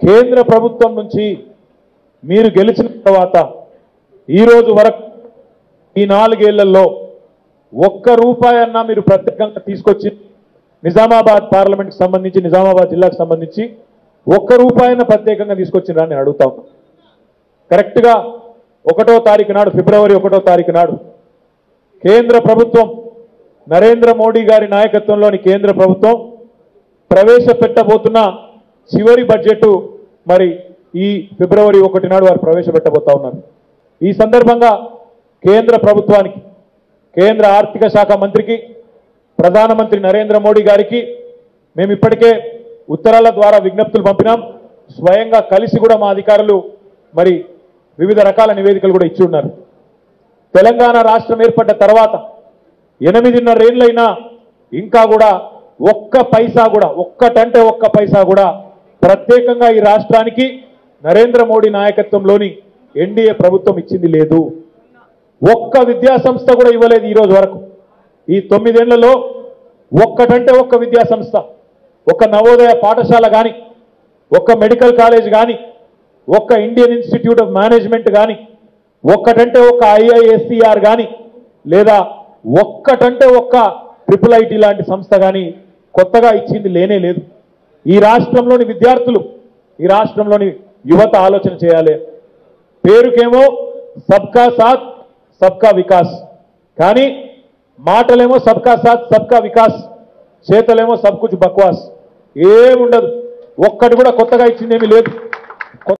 కేంద్ర ప్రభుత్వం నుంచి మీరు గెలిచిన తర్వాత ఈ రోజు వరకు ఈ నాలుగేళ్లలో ఒక్క రూపాయి అన్నా మీరు ప్రత్యేకంగా తీసుకొచ్చి నిజామాబాద్ పార్లమెంట్కి సంబంధించి నిజామాబాద్ జిల్లాకు సంబంధించి ఒక్క రూపాయిన ప్రత్యేకంగా తీసుకొచ్చిరా నేను అడుగుతా ఉన్నా కరెక్ట్గా ఒకటో తారీఖు నాడు ఫిబ్రవరి ఒకటో తారీఖు నాడు కేంద్ర ప్రభుత్వం నరేంద్ర మోడీ గారి నాయకత్వంలోని కేంద్ర ప్రభుత్వం ప్రవేశపెట్టబోతున్న చివరి బడ్జెట్ మరి ఈ ఫిబ్రవరి ఒకటి నాడు వారు ప్రవేశపెట్టబోతా ఉన్నారు ఈ సందర్భంగా కేంద్ర ప్రభుత్వానికి కేంద్ర ఆర్థిక శాఖ మంత్రికి ప్రధానమంత్రి నరేంద్ర మోడీ గారికి మేము ఇప్పటికే ఉత్తరాల ద్వారా విజ్ఞప్తులు పంపినాం స్వయంగా కలిసి కూడా మా అధికారులు మరి వివిధ రకాల నివేదికలు కూడా ఇచ్చి ఉన్నారు తెలంగాణ రాష్ట్రం ఏర్పడ్డ తర్వాత ఎనిమిదిన్నరేళ్ళైనా ఇంకా కూడా ఒక్క పైసా కూడా ఒక్కటంటే ఒక్క పైసా కూడా ప్రత్యేకంగా ఈ రాష్ట్రానికి నరేంద్ర మోడీ నాయకత్వంలోని ఎన్డీఏ ప్రభుత్వం ఇచ్చింది లేదు ఒక్క విద్యా సంస్థ కూడా ఇవ్వలేదు ఈ రోజు వరకు ఈ తొమ్మిదేళ్లలో ఒక్కటంటే ఒక్క విద్యా సంస్థ ఒక నవోదయ పాఠశాల కానీ ఒక్క మెడికల్ కాలేజ్ కానీ ఒక్క ఇండియన్ ఇన్స్టిట్యూట్ ఆఫ్ మేనేజ్మెంట్ కానీ ఒక్కటంటే ఒక్క ఐఐఎస్సిఆర్ కానీ లేదా ఒక్కటంటే ఒక్క ట్రిపుల్ ఐటీ లాంటి సంస్థ కానీ కొత్తగా ఇచ్చింది లేనే లేదు ఈ రాష్ట్రంలోని విద్యార్థులు ఈ రాష్ట్రంలోని యువత ఆలోచన చేయాలి పేరుకేమో సబ్కా సాత్ సబ్కా వికాస్ కానీ మాటలేమో సబ్కా సాత్ సబ్కా వికాస్ చేతలేమో సబ్ కుచ్ బక్వాస్ ఏముండదు ఒక్కటి కూడా కొత్తగా ఇచ్చిందేమీ లేదు